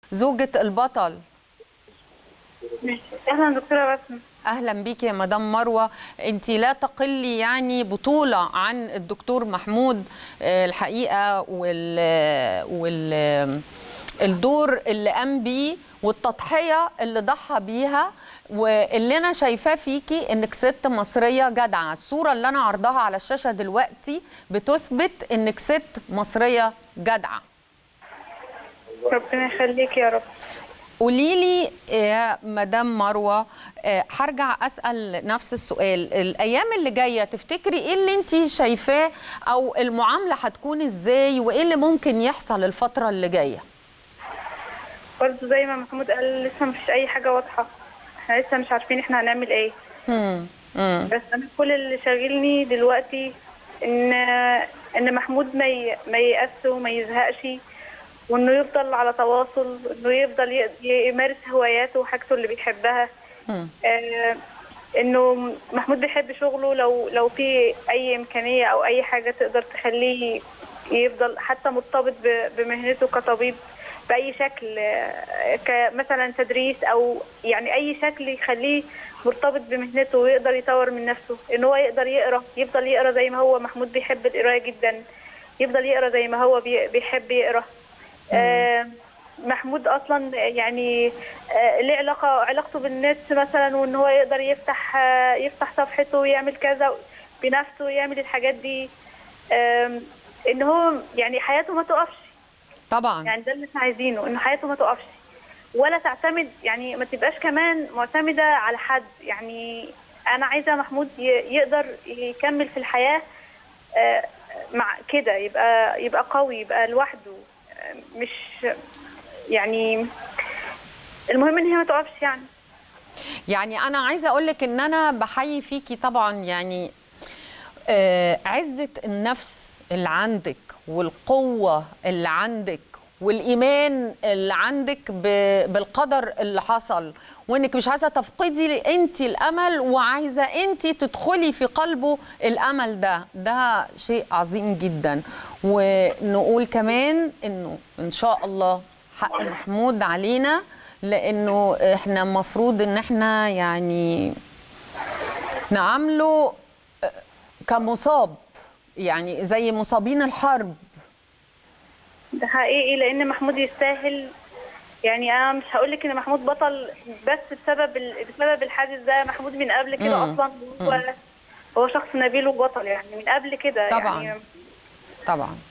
زوجة البطل اهلا دكتوره بسمه اهلا بيك يا مدام مروه انت لا تقلي يعني بطوله عن الدكتور محمود آه، الحقيقه وال وال الدور اللي قام بيه والتضحيه اللي ضحى بيها واللي انا شايفاه فيكي انك ست مصريه جدعه الصوره اللي انا عرضها على الشاشه دلوقتي بتثبت انك ست مصريه جدعه ربنا يخليك يا رب قولي لي يا مدام مروه آه، هرجع اسال نفس السؤال الايام اللي جايه تفتكري ايه اللي انت شايفاه او المعامله هتكون ازاي وايه اللي ممكن يحصل الفتره اللي جايه برضه زي ما محمود قال لسه مفيش اي حاجه واضحه احنا لسه مش عارفين احنا هنعمل ايه مم. مم. بس انا كل اللي شاغلني دلوقتي ان ان محمود ما ي- ما ييأسش وما يزهقش وانه يفضل على تواصل انه يفضل ي- يمارس هواياته وحاجته اللي بيحبها مم. آه انه محمود بيحب شغله لو لو في اي امكانيه او اي حاجه تقدر تخليه يفضل حتى مرتبط ب- بمهنته كطبيب باي شكل آه، كمثلا تدريس او يعني اي شكل يخليه مرتبط بمهنته ويقدر يطور من نفسه ان هو يقدر يقرا يفضل يقرا زي ما هو محمود بيحب القرايه جدا يفضل يقرا زي ما هو بي- بيحب يقرا آه، محمود اصلا يعني آه، ليه علاقه علاقته بالنت مثلا وان هو يقدر يفتح آه، يفتح صفحته ويعمل كذا بنفسه ويعمل الحاجات دي آم، ان هو يعني حياته ما تقفش طبعا يعني ده اللي احنا عايزينه ان حياته ما تقفش ولا تعتمد يعني ما تبقاش كمان معتمده على حد يعني انا عايزه محمود ي- يقدر يكمل في الحياه آه، مع كده يبقى يبقى قوي يبقى لوحده آه، مش يعني المهم ان هي ما تقفش يعني يعني انا عايزه اقول لك ان انا بحيي فيكي طبعا يعني آه، عزه النفس اللي عندك والقوه اللي عندك والايمان اللي عندك ب- بالقدر اللي حصل وانك مش عايزه تفقدي انت الامل وعايزه انت تدخلي في قلبه الامل ده ده شيء عظيم جدا ونقول كمان انه ان شاء الله حق محمود علينا لانه احنا المفروض ان احنا يعني نعامله كمصاب يعني زي مصابين الحرب ده حقيقي لان محمود يستاهل يعني انا مش هقول لك ان محمود بطل بس بسبب ال... بسبب الحادث ده محمود من قبل كده مم. اصلا هو هو شخص نبيل وبطل يعني من قبل كده طبعاً. يعني طبعا